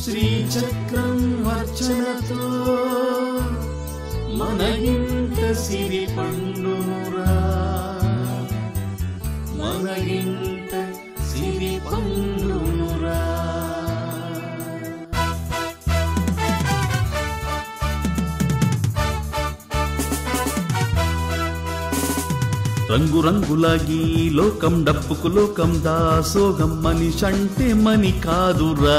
శ్రీచక్రం అర్చనతో మన ఇంట సిరి పండురా మన ఇంట సిరి పండురా రంగు రంగుల ఈ లోకం డప్పుకు లోకం దాసోగం మనిషంటే మని కాదురా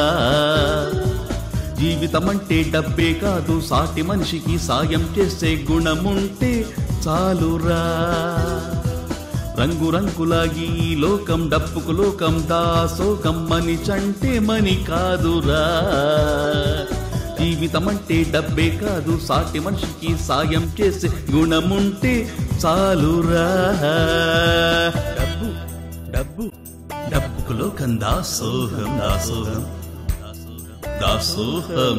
జీవితం అంటే డబ్బే కాదు సాటి మనిషికి సాయం చేసే గుణముంటే చాలురా రంగు రంగుల ఈ లోకం డప్పుకు లోకం దాసోగం మనిషంటే మని కాదురా జీవితం అంటే డబ్బే కాదు సాటి మనిషికి సాయం చేసే గుణముంటే చాలురా డబ్బు డబ్బు డబ్బుకు లోకం దాసోహం దాసోహం దాసోహం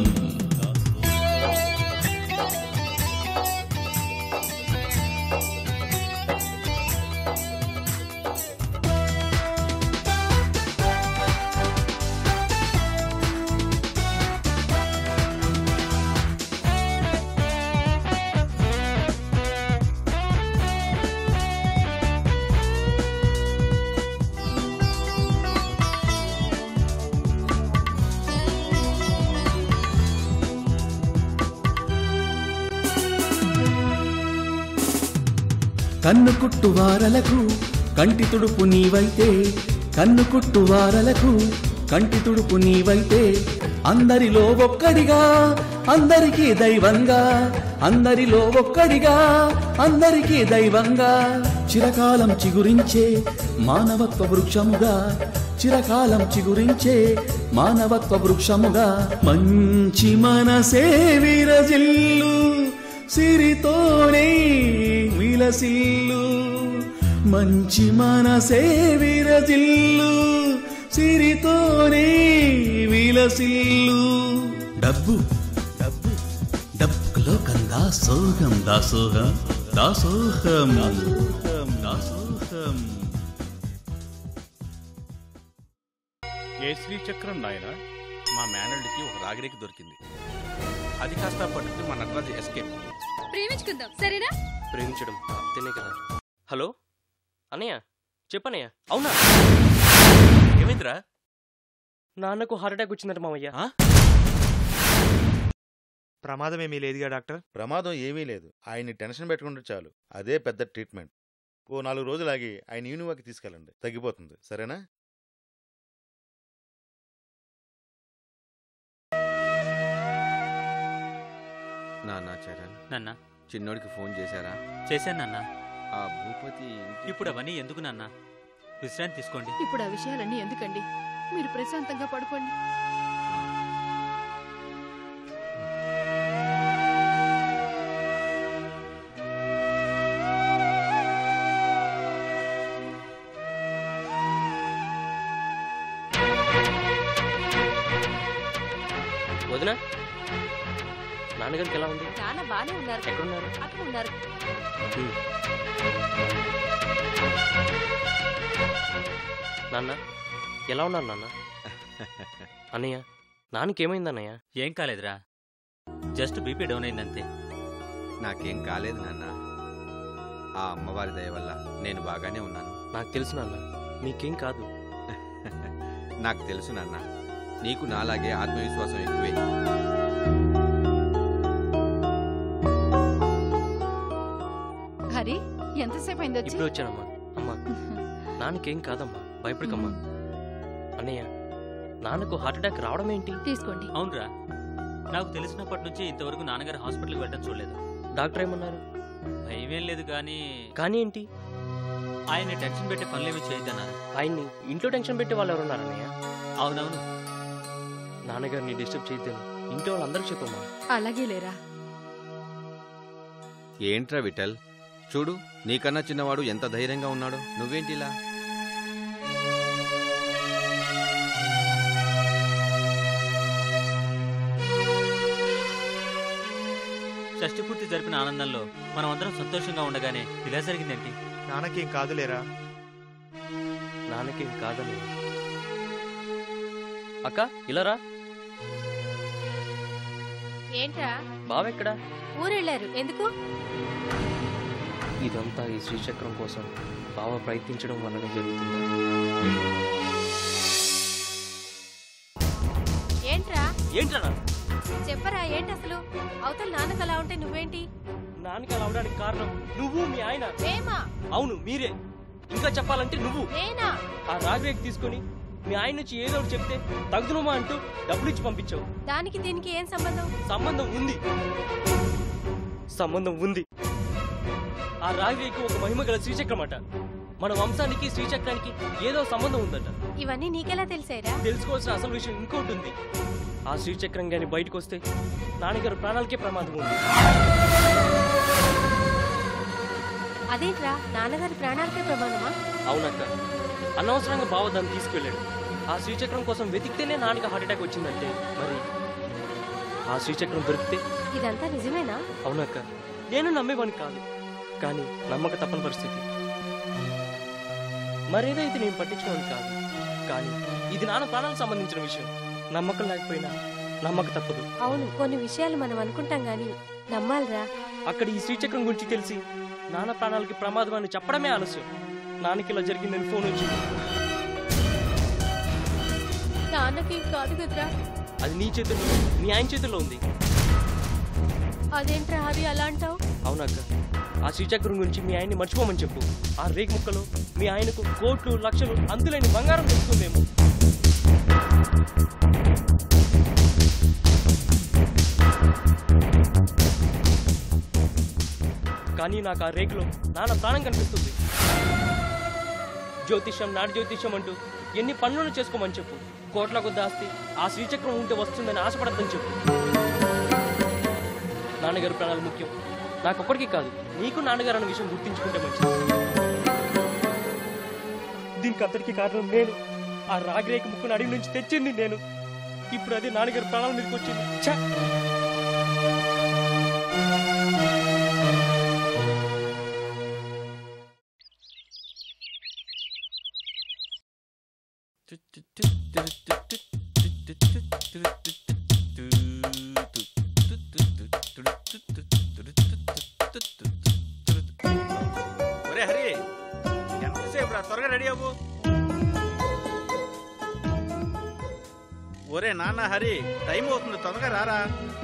కన్ను కుట్టు వారలకు కంటి తుడుపు నీవైతే కన్ను కుట్టు వారలకు కంటి తుడుపు నీవైతే అందరిలో ఒక్కడిగా అందరికీ దైవంగా అందరిలో ఒక్కడిగా అందరికీ దైవంగా చిరకాలం చిగురించే మానవత్వ వృక్షముగా చిరకాలం చిగురించే మానవత్వ వృక్షముగా మంచి మనసే విరజిల్లు సిరితోనే విలసిల్లు మంచి మనసే విరజిల్లు సిరితోనే విలసిల్లు డబ్బు డబ్బు డబ్బులో కందా సోహం దాసోహం దాసోహం దాసోహం దాసోహం ఏ శ్రీచక్రం నాయన మా మేనల్డ్కి ఒక రాగిరేకి దొరికింది అది కాస్త పట్టుకుని మా నటరాజు ఎస్కేప్ ప్రేమించుకుందాం సరేనా ప్రేమించడం తినే కదా హలో అన్నయ్య చెప్పన్నయ్య అవునా ఏమైందిరా నాన్నకు హార్ట్ అటాక్ వచ్చిందట మామయ్య ఆ? ప్రమాదం ఏమీ లేదుగా డాక్టర్ ప్రమాదం ఏమీ లేదు ఆయన్ని టెన్షన్ పెట్టుకుంటే చాలు అదే పెద్ద ట్రీట్మెంట్ ఓ నాలుగు రోజులాగి ఆయన యూనివాకి తీసుకెళ్ళండి తగ్గిపోతుంది సరేనా నాన్న చరణ్ నాన్న చిన్నోడికి ఫోన్ చేశారా చేశాను నాన్న ఆ భూపతి ఇంటికి- ఇప్పుడు అవన్నీ ఎందుకు నాన్న విశ్రాంతి తీసుకోండి ఇప్పుడు ఆ విషయాలన్నీ ఎందుకండి మీరు ప్రశాంతంగా పడుకోండి వదినా నాన్నగారికి ఎలా ఉంది నాన్న బానే ఉన్నారు ఎక్కడున్నారు అక్కడ ఉన్నారు నాన్న ఎలా ఉన్నారు నాన్న అన్నయ్య నాన్నకి ఏమైంది అన్నయ్య ఏం కాలేదురా జస్ట్ బీపీ డౌన్ అయిందంతే నాకేం కాలేదు నాన్న ఆ అమ్మవారి దయ వల్ల నేను బాగానే ఉన్నాను నాకు తెలుసు నాన్న మీకేం కాదు నాకు తెలుసు నాన్న నీకు నాలాగే ఆత్మవిశ్వాసం ఎక్కువే హరి ఎంతసేపు అయింది వచ్చి ఇప్పుడు వచ్చానమ్మా అమ్మా నాన్నకేం కాదమ్మా భయపడకమ్మా అన్నయ్య నాన్నకు హార్ట్ అటాక్ రావడం ఏంటి తీసుకోండి అవునరా నాకు తెలిసినప్పటి నుంచి ఇంతవరకు నాన్నగారు హాస్పిటల్కి వెళ్ళడం చూడలేదు డాక్టర్ ఏమన్నారు భయమేం లేదు కానీ కానీ ఏంటి ఆయన టెన్షన్ పెట్టే పనులేమి చేయొద్దన్నారు ఆయన్ని ఇంట్లో టెన్షన్ పెట్టే వాళ్ళు ఎవరున్నారు అన్నయ్య అవునవును నాన్నగారిని డిస్టర్బ్ చేయొద్దని ఇంట్లో వాళ్ళందరికీ చెప్పమ్మా అలాగే లేరా ఏంట్రా విఠల్ చూడు నీకన్నా చిన్నవాడు ఎంత ధైర్యంగా ఉన్నాడో నువ్వేంటిలా షష్టి పూర్తి జరిపిన ఆనందంలో మనం అందరం సంతోషంగా ఉండగానే ఇలా జరిగిందేంటి నాన్నకేం కాదులేరా నాన్నకేం కాదని అక్క ఇలా రా ఏంట్రా బావెక్కడా ఊరెళ్ళారు ఎందుకు ఇదంతా ఈ శ్రీచక్రం కోసం బావ ప్రయత్నించడం వల్లనే జరుగుతుంది ఏంట్రా ఏంట్రా చెప్పరా ఏంటి అసలు అవతల నాన్నకు అలా ఉంటే నువ్వేంటి నాన్నకి అలా అవడానికి కారణం నువ్వు మీ ఆయన మేమా అవును మీరే ఇంకా చెప్పాలంటే నువ్వు నేనా ఆ రాఘవేకి తీసుకొని మీ ఆయన నుంచి ఏదో ఒకటి చెప్తే తగుదునమా అంటూ డబ్బులు ఇచ్చి పంపించావు దానికి దీనికి ఏం సంబంధం సంబంధం ఉంది సంబంధం ఉంది ఆ రాఘవేకి ఒక మహిమ గల శ్రీచక్రం అట మన వంశానికి శ్రీచక్రానికి ఏదో సంబంధం ఉందట ఇవన్నీ నీకెలా తెలిసాయిరా తెలుసుకోవాల్సిన అసలు విషయం ఇంకోటి ఉంది ఆ శ్రీచక్రం గాని బయటకు వస్తే నాన్నగారు ప్రాణాలకే ప్రమాదం ఉంది అదేంట్రా నాన్నగారి ప్రాణాలకే ప్రమాదమా అవునక్క అనవసరంగా బావ దాన్ని తీసుకెళ్ళాడు ఆ శ్రీచక్రం కోసం వెతికితేనే నాన్నకి హార్ట్ అటాక్ వచ్చిందంటే మరి ఆ శ్రీచక్రం దొరికితే ఇదంతా నిజమేనా అవునక్క నేను నమ్మేవాడిని కాదు కానీ నమ్మక తప్పని పరిస్థితి మరేదైతే నేను పట్టించుకోవని కాదు కానీ ఇది నాన్న ప్రాణాలకు సంబంధించిన విషయం నమ్మకం లేకపోయినా నమ్మక తప్పదు అవును కొన్ని విషయాలు మనం అనుకుంటాం గాని నమ్మాలిరా అక్కడ ఈ శ్రీచక్రం గురించి తెలిసి నాన్న ప్రాణాలకి ప్రమాదం అని చెప్పడమే ఆలస్యం నాన్నకి ఇలా జరిగిందని ఫోన్ వచ్చింది నాన్నకి కాదు కదరా అది నీ చేతుల్లో నీ ఆయన చేతుల్లో ఉంది అదేంట్రా అది అలా అంటావు అవునక్క ఆ శ్రీచక్రం గురించి మీ ఆయన్ని మర్చిపోమని చెప్పు ఆ రేక్ ముక్కలో మీ ఆయనకు కోట్లు లక్షలు అంతులేని బంగారం దొరుకుతుందేమో కానీ నాకు ఆ రేకులో నాన్న ప్రాణం కనిపిస్తుంది జ్యోతిష్యం నాటి జ్యోతిష్యం అంటూ ఎన్ని పనులను చేసుకోమని చెప్పు కోట్ల కొద్ది ఆస్తి ఆ శ్రీచక్రం ఉంటే వస్తుందని ఆశపడద్దని చెప్పు నాన్నగారు ప్రాణాలు ముఖ్యం నాకొక్కడికి కాదు నీకు నాన్నగారు అన్న విషయం గుర్తించుకుంటే మంచిది దీనికి అంతటికి కారణం నేను ఆ రాగిరేఖ ముక్కును అడిగి నుంచి తెచ్చింది నేను ఇప్పుడు అదే నాన్నగారు ప్రాణాల మీదకి వచ్చింది ఛ! ఒరే హరి ఎంతసేపు రా త్వరగా రెడీ అవ్వు ఒరే నాన్న హరి టైం అవుతుంది తొందరగా రారా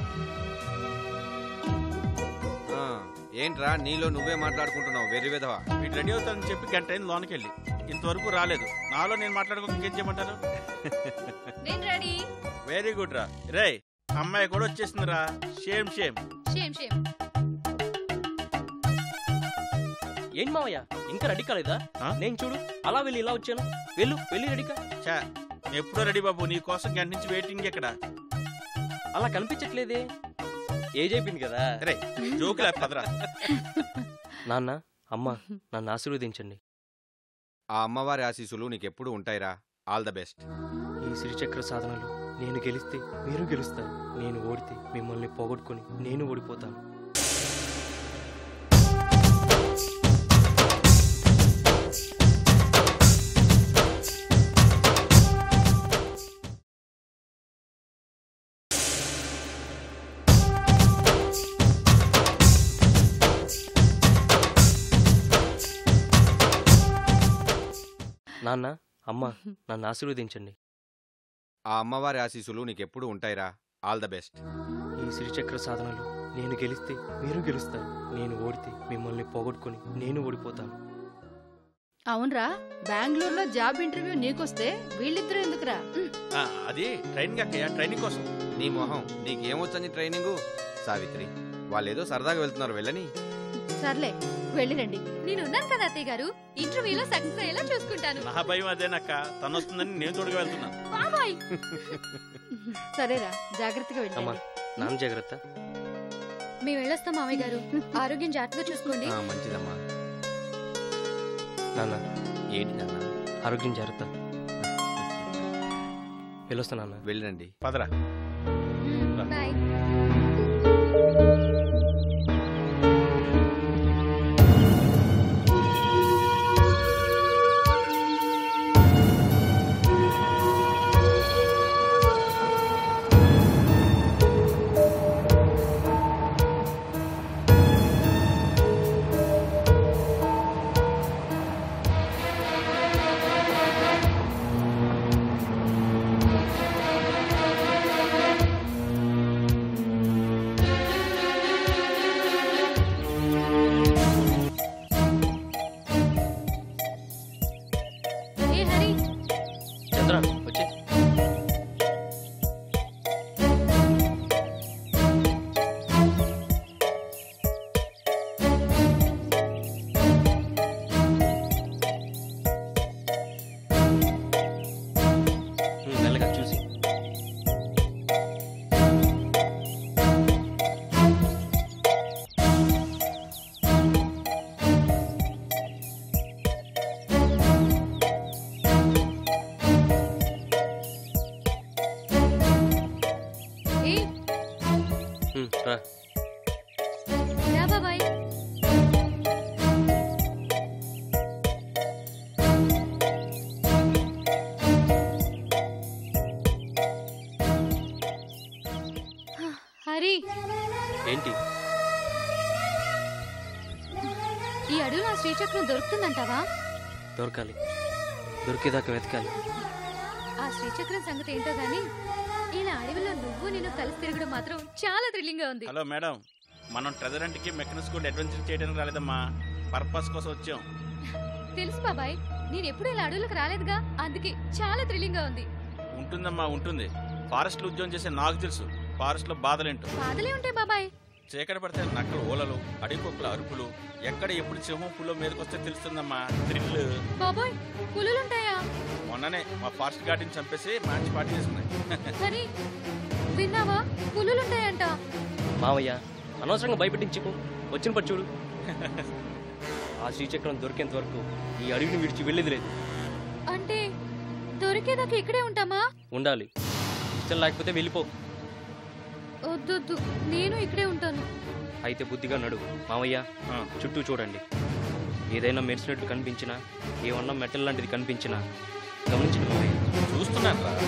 ఆ, ఏంట్రా నీలో నువ్వే మాట్లాడుకుంటున్నావు వెర్రి విధవా వీడు రెడీ అవుతానని చెప్పి గంట అయింది లోనికి వెళ్ళి ఇంతవరకు రాలేదు నాలో నేను మాట్లాడుకో ఇంకేం చేయమంటారు నేను రెడీ వెరీ గుడ్ రా రే అమ్మాయి కూడా వచ్చేసింది రా షేమ్ షేమ్ షేమ్ షేమ్ ఏంటి మావయ్య ఇంకా రెడీ కాలేదా ఆ? నేను చూడు అలా వెళ్ళి ఇలా వచ్చాను వెళ్ళు వెళ్ళి రెడీకా చా ఎప్పుడో రెడీ బాబు నీ కోసం గంట నుంచి వెయిటింగ్ ఎక్కడ అలా కనిపించట్లేదే ఏజ్ అయిపోయింది కదా రే జోకులే పదరా నాన్న అమ్మ నన్ను ఆశీర్వదించండి ఆ అమ్మవారి ఆశీస్సులు నీకెప్పుడు ఉంటాయిరా ఆల్ ద బెస్ట్ ఈ శ్రీచక్ర సాధనలో నేను గెలిస్తే మీరు గెలుస్తారు నేను ఓడితే మిమ్మల్ని పోగొట్టుకొని నేను ఓడిపోతాను నాన్న అమ్మ నన్ను ఆశీర్వదించండి ఆ అమ్మవారి ఆశీస్సులు నీకెప్పుడు ఉంటాయిరా ఆల్ ద బెస్ట్ ఈ శ్రీచక్ర సాధనలో నేను గెలిస్తే మీరు గెలుస్తారు నేను ఓడితే మిమ్మల్ని పోగొట్టుకొని నేను ఓడిపోతాను అవునరా బెంగళూరులో జాబ్ ఇంటర్వ్యూ నీకొస్తే వీళ్ళిద్దరూ ఎందుకురా ఆ, అది ట్రైనింగ్ అక్కయ్య ట్రైనింగ్ కోసం నీ మొహం నీకేమొచ్చని ట్రైనింగు సావిత్రి వాళ్ళేదో సరదాగా వెళ్తున్నారు వెళ్ళని సర్లే వెళ్ళిరండి నేనున్నాను కదా అత్తయ్య గారు ఇంటర్వ్యూలో సక్సెస్ అయ్యేలా చూసుకుంటాను నా భయం అదేనక్క తను వస్తుందని నేను తోడుగా వెళ్తున్నాను బాబాయ్ సరేరా జాగ్రత్తగా అమ్మా వెళ్ళండి నాన్న జాగ్రత్త మేము వెళ్ళొస్తాం మామయ్య గారు ఆరోగ్యం జాగ్రత్తగా చూసుకోండి ఆ, మంచిదమ్మా నాన్న ఏంటి నాన్న ఆరోగ్యం జాగ్రత్త వెళ్ళొస్తా నాన్న వెళ్ళండి పదరా బాయ్ ఆ రా రా బాబాయ్ హరి ఏంటి ఈ అడవిలో ఆ శ్రీచక్రం దొరుకుతుందంటావా దొరకాలి దొరికేదాకా వెతకాలి ఆ శ్రీచక్రం సంగతి ఏంటో గాని ఇలా అడవిలో నువ్వు నేను కలిసి తిరగడం మాత్రం చాలా థ్రిల్లింగ్ గా ఉంది హలో మేడం మనం ట్రెజరెంట్ కి మెకనిక్స్ కూడా అడ్వెంచర్ చేయడానికి రాలేదమ్మా పర్పస్ కోసం వచ్చాం తెలుసు బాబాయ్ నేను ఎప్పుడు ఇలా అడవులకు రాలేదుగా అందుకే చాలా థ్రిల్లింగ్ గా ఉంది ఉంటుందమ్మా ఉంటుంది ఫారెస్ట్ లో ఉద్యోగం చేసే నాకు తెలుసు ఫారెస్ట్ లో బాధలేంటో బాధలే ఉంటాయి బాబాయ్ చీకటి పడితే నక్కలు ఓలలు అడిగొక్కుల అరుపులు ఎక్కడ ఎప్పుడు సింహం పుల్లో మీదకి వస్తే తెలుస్తుందమ్మా థ్రిల్ బాబాయ్ పులులుంటాయా మొన్ననే మా ఫారెస్ట్ గార్డెన్ చంపేసి మంచి పార్టీ చేసుకున్నాయి హరి విన్నావా పులులుంటాయంట మావయ్య అనవసరంగా భయపెట్టించుకో వచ్చిన పట్టు చూడు ఆ శ్రీచక్రం దొరికేంత వరకు ఈ అడవిని విడిచి వెళ్ళేది లేదు అంటే దొరికేదాకా ఇక్కడే ఉంటామా ఉండాలి ఇష్టం లేకపోతే వెళ్ళిపో వద్దొద్దు నేను ఇక్కడే ఉంటాను అయితే బుద్ధిగా నడు మావయ్య చుట్టూ చూడండి ఏదైనా మెరిసినట్లు కనిపించినా ఏమన్నా మెటల్ లాంటిది కనిపించినా గమనించండి మావయ్య చూస్తున్నాను రా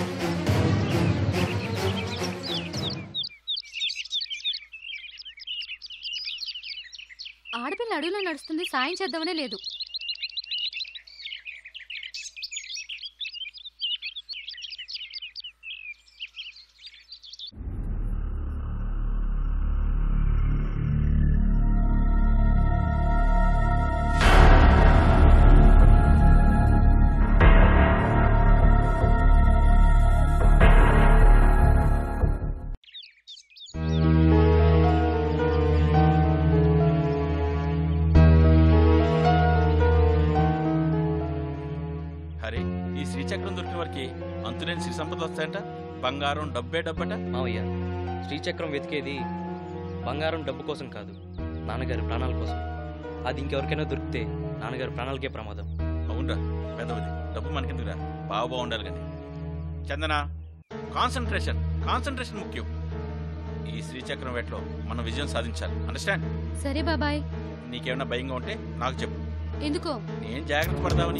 ఆడపిల్ల అడవిలో నడుస్తుంది సాయం చేద్దామనే లేదు హరి ఈ శ్రీచక్రం దొరికిన వారికి అంతులేని శ్రీ సంపద వస్తాయంట బంగారం డబ్బే డబ్బట మావయ్య శ్రీచక్రం వెతికేది బంగారం డబ్బు కోసం కాదు నాన్నగారి ప్రాణాల కోసం అది ఇంకెవరికైనా దొరికితే నాన్నగారి ప్రాణాలకే ప్రమాదం అవునరా పెద్దవది డబ్బు మనకెందుకురా బాగా బాగుండాలి కానీ చందన కాన్సన్ట్రేషన్ కాన్సన్ట్రేషన్ ముఖ్యం ఈ శ్రీచక్రం వేటలో మనం విజయం సాధించాలి అండర్స్టాండ్ సరే బాబాయ్ నీకేమైనా భయంగా ఉంటే నాకు చెప్పు ఎందుకో నేను జాగ్రత్త పడదామని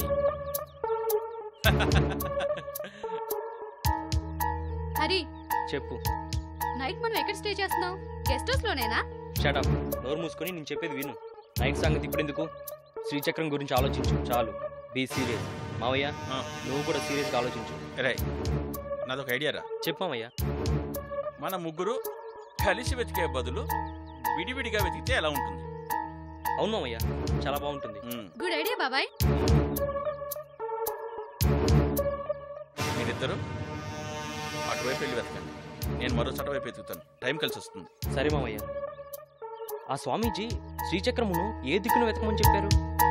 హరి చెప్పు నైట్ మనం ఎక్కడ స్టే చేస్తున్నాం గెస్ట్ హౌస్ లోనేనా షటప్ నోరు మూసుకొని నేను చెప్పేది విను నైట్ సంగతి ఇప్పుడు ఎందుకు శ్రీచక్రం గురించి ఆలోచించు చాలు బీ సీరియస్ మావయ్య నువ్వు కూడా సీరియస్గా ఆలోచించు రే నాదొక ఐడియా రా చెప్పామయ్యా మన ముగ్గురు కలిసి వెతికే బదులు విడివిడిగా వెతికితే ఎలా ఉంటుంది అవును మావయ్య చాలా బాగుంటుంది గుడ్ ఐడియా బాబాయ్ మీరిద్దరు అటువైపు వెళ్ళి వెతకండి నేను మరో చోట వైపు వెతుకుతాను టైం కలిసి వస్తుంది సరే మావయ్య ఆ స్వామీజీ శ్రీచక్రమును ఏ దిక్కును వెతకమని చెప్పారు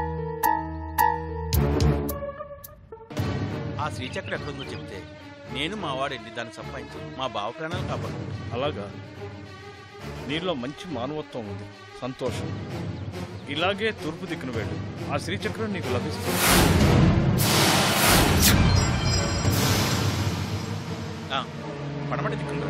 ఆ శ్రీచక్రం ఎక్కడుందో చెప్తే నేను మా వాడు వెళ్ళి దాన్ని సంపాదించి మా బావ ప్రాణాలు కాపాడుకుంటాను అలాగా నీలో మంచి మానవత్వం ఉంది సంతోషం ఇలాగే తూర్పు దిక్కును వెళ్ళు ఆ శ్రీచక్రం నీకు లభిస్తుంది ఆ, పడమటి దిక్కుందా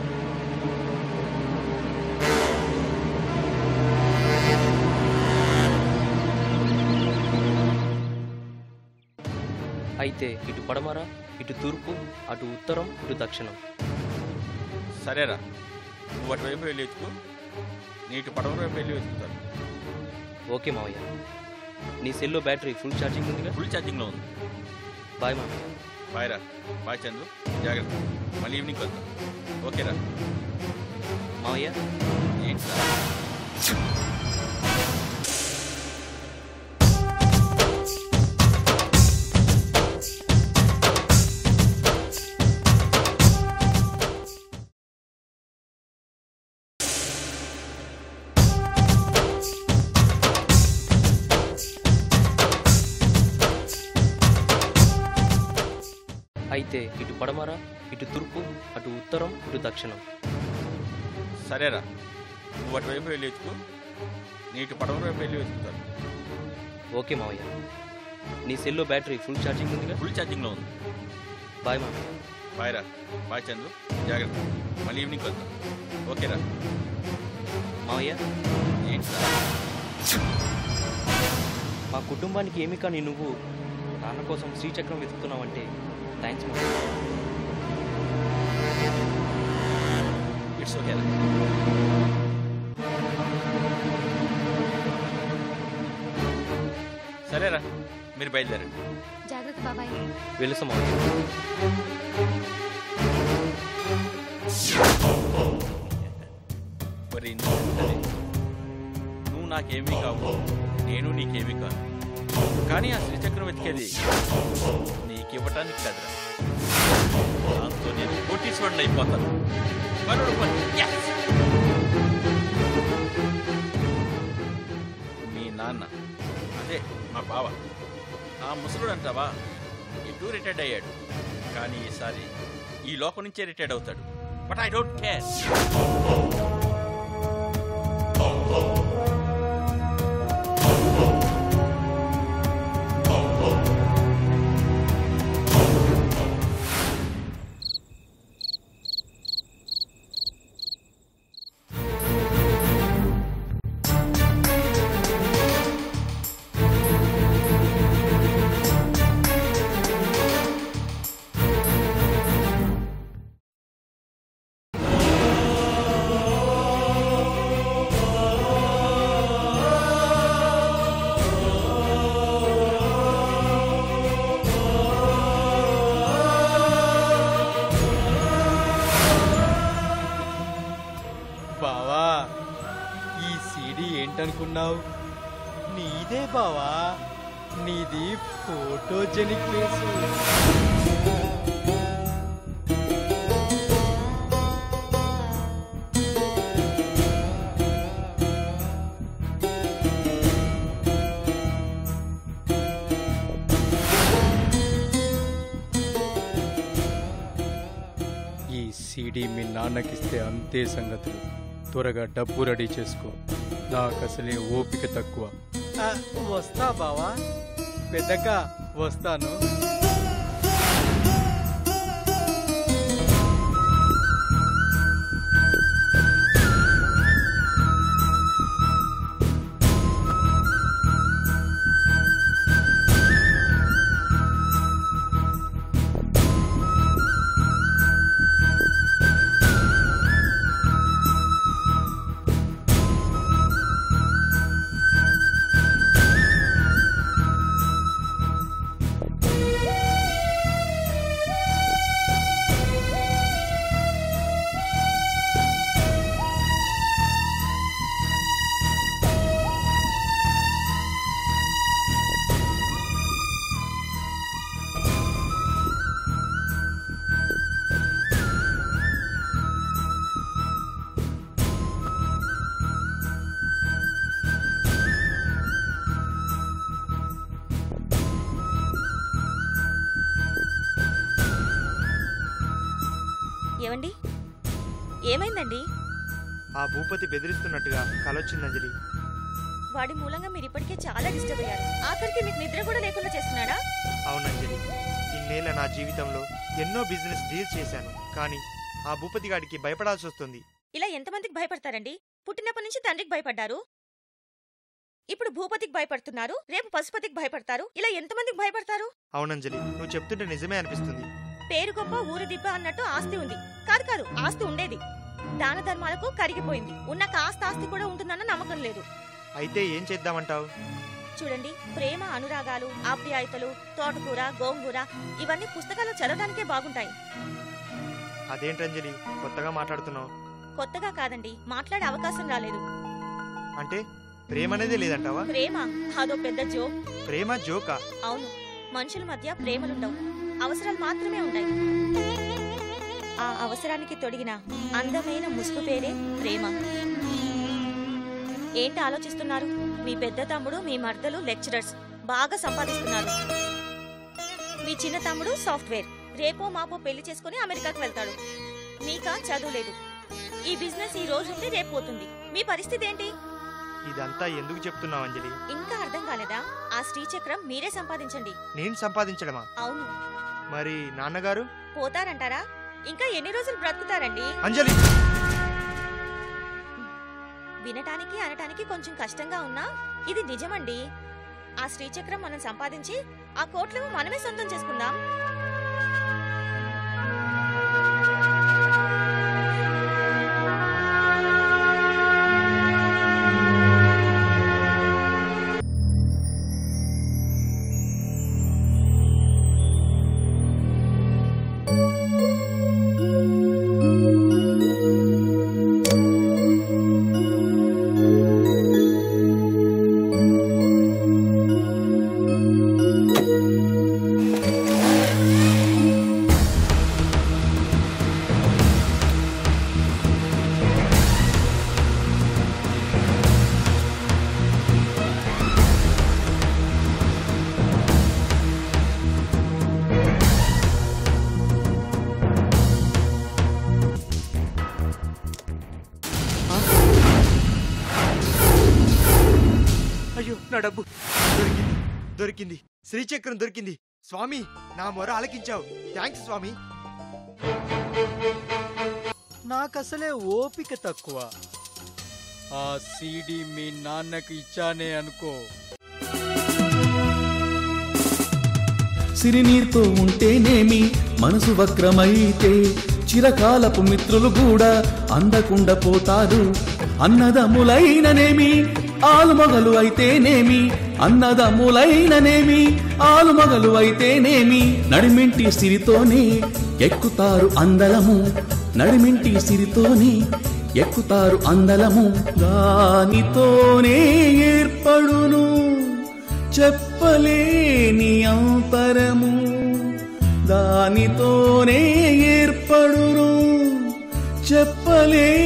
అయితే ఇటు పడమర ఇటు తూర్పు అటు ఉత్తరం ఇటు దక్షిణం సరేరా నువ్వు అటువైపు వెళ్ళి వెతుకు నీటి పడవ వైపు వెళ్ళి వెతుకుతాను ఓకే మావయ్య నీ సెల్లో బ్యాటరీ ఫుల్ ఛార్జింగ్ ఉందిగా ఫుల్ ఛార్జింగ్లో ఉంది బాయ్ మావయ్య బాయ్ రా బాయ్ చంద్రు జాగ్రత్త మళ్ళీ ఈవినింగ్ వెళ్తాం ఓకేరా మావయ్య ఏంటి అయితే ఇటు పడమర ఇటు తూర్పు అటు ఉత్తరం ఇటు దక్షిణం సరేరా నువ్వు అటువైపు వెళ్ళి వెతుకు నీటి పడవ వైపు వెళ్ళి వెతుకుతాను ఓకే మావయ్య నీ సెల్లో బ్యాటరీ ఫుల్ ఛార్జింగ్ ఉందిగా ఫుల్ ఛార్జింగ్లో ఉంది బాయ్ మావయ్య బాయ్ రా బాయ్ చంద్రు జాగ్రత్త మళ్ళీ ఈవినింగ్ వెళ్తాం ఓకేరా మావయ్య ఏంటి సార్ మా కుటుంబానికి ఏమి కానీ నువ్వు నాన్న కోసం శ్రీచక్రం వెతుకుతున్నావంటే థ్యాంక్స్ మావయ్య ఇట్స్ ఓకే సరేరా మీరు బయలుదేరండి జాగ్రత్త బాబాయ్ వెలుసా మావయ్య మరి నువ్వు ఉంటది. నువ్వు నాకేమీ కావు నేను నీకేమీ కాను కానీ ఆ శ్రీచక్రం వెతికేది నీకివ్వటానికి కదరా దాంతో నేను కోటీశ్వరుని అయిపోతాను పనుడు పని Yes! మీ నాన్న అదే మా బావ ఆ ముసలుడు అంటావా ఎటు రిటైర్డ్ అయ్యాడు కానీ ఈసారి ఈ లోకం నుంచే రిటైర్డ్ అవుతాడు బట్ ఐ డోంట్ కేర్ బావా ఈ సీడీ ఏంటనుకున్నావు నీదే బావా నీది ఫోటోజెనిక్ ఫేసు ఈ సీడీ మీ నాన్నకిస్తే అంతే సంగతులు త్వరగా డబ్బు రెడీ చేసుకో నాకు అసలే ఓపిక తక్కువ వస్తా బావా పెద్దక్క వస్తాను ఏమండి ఏమైందండి ఆ భూపతి బెదిరిస్తున్నట్టుగా కలొచ్చింది అంజలి వాడి మూలంగా మీరు ఇప్పటికే చాలా డిస్టర్బ్ అయ్యారు ఆఖరికి మీకు నిద్ర కూడా లేకుండా చేస్తున్నాడా అవును అంజలి ఇన్నేళ్ల నా జీవితంలో ఎన్నో బిజినెస్ డీల్స్ చేశాను కానీ ఆ భూపతి గాడికి భయపడాల్సి వస్తుంది ఇలా ఎంతమందికి భయపడతారండి పుట్టినప్పటి నుంచి తండ్రికి భయపడ్డారు ఇప్పుడు భూపతికి భయపడుతున్నారు రేపు పశుపతికి భయపడతారు ఇలా ఎంతమందికి భయపడతారు అవునంజలి నువ్వు చెప్తుంటే నిజమే అనిపిస్తుంది పేరు గొప్ప ఊరు దిబ్బ అన్నట్టు ఆస్తి ఉంది కాదు కాదు ఆస్తి ఉండేది దాన ధర్మాలకు కరిగిపోయింది ఉన్న కాస్త ఆస్తి కూడా ఉంటుందన్న నమ్మకం లేదు అయితే ఏం చేద్దామంటావు చూడండి ప్రేమ అనురాగాలు ఆప్యాయతలు తోటకూర గోంగూర ఇవన్నీ పుస్తకాలు చదవడానికే బాగుంటాయి అదేంటంజలి కొత్తగా మాట్లాడుతున్నావు కొత్తగా కాదండి మాట్లాడే అవకాశం రాలేదు అంటే ప్రేమ అనేది లేదంటావా ప్రేమ అదో పెద్ద జోక్ ప్రేమ జోకా అవును మనుషుల మధ్య ప్రేమలుండవు అవసరాలు మాత్రమే ఉంటాయి ఆ అవసరానికి తొడిగిన అందమైన ముసుగు పేరే ప్రేమ ఏంటి ఆలోచిస్తున్నారు మీ పెద్ద తమ్ముడు మీ మర్దలు లెక్చరర్స్ బాగా సంపాదిస్తున్నారు మీ చిన్న తమ్ముడు సాఫ్ట్వేర్ రేపో మాపో పెళ్లి చేసుకుని అమెరికాకు వెళ్తాడు మీకా చదువు లేదు ఈ బిజినెస్ ఈ రోజు ఉంటే రేపు పోతుంది మీ పరిస్థితి ఏంటి ఇదంతా ఎందుకు చెప్తున్నావు అంజలి ఇంకా అర్థం కాలేదా ఆ శ్రీచక్రం మీరే సంపాదించండి నేను సంపాదించడమా అవును మరి నాన్నగారు పోతారంటారా ఇంకా ఎన్ని రోజులు బ్రతుకుతారండి అంజలి వినటానికి అనటానికి కొంచెం కష్టంగా ఉన్నా ఇది నిజమండి ఆ శ్రీచక్రం మనం సంపాదించి ఆ కోట్లు మనమే సొంతం చేసుకుందాం అయ్యో నా డబ్బు దొరికింది దొరికింది శ్రీచక్రం దొరికింది స్వామి నా మొర ఆలకించావు థ్యాంక్స్ స్వామి నాకసలే ఓపిక తక్కువ ఆ సీడీ మీ నాన్నకి ఇచ్చానే అనుకో సిరినీరుతో ఉంటేనేమి మనసు వక్రమైతే చిరకాలపు మిత్రులు కూడా అందకుండా పోతారు అన్నదమ్ములైననేమి ఆలుమగలు అయితేనేమి అన్నదమ్ములైననేమి ఆలుమగలు అయితేనేమి నడిమింటి సిరితోనే ఎక్కుతారు అందలము నడిమింటి సిరితోనే ఎక్కుతారు అందలము దానితోనే ఏర్పడును చెప్పలేని అంతరము దానితోనే ఏర్పడును చెప్పలే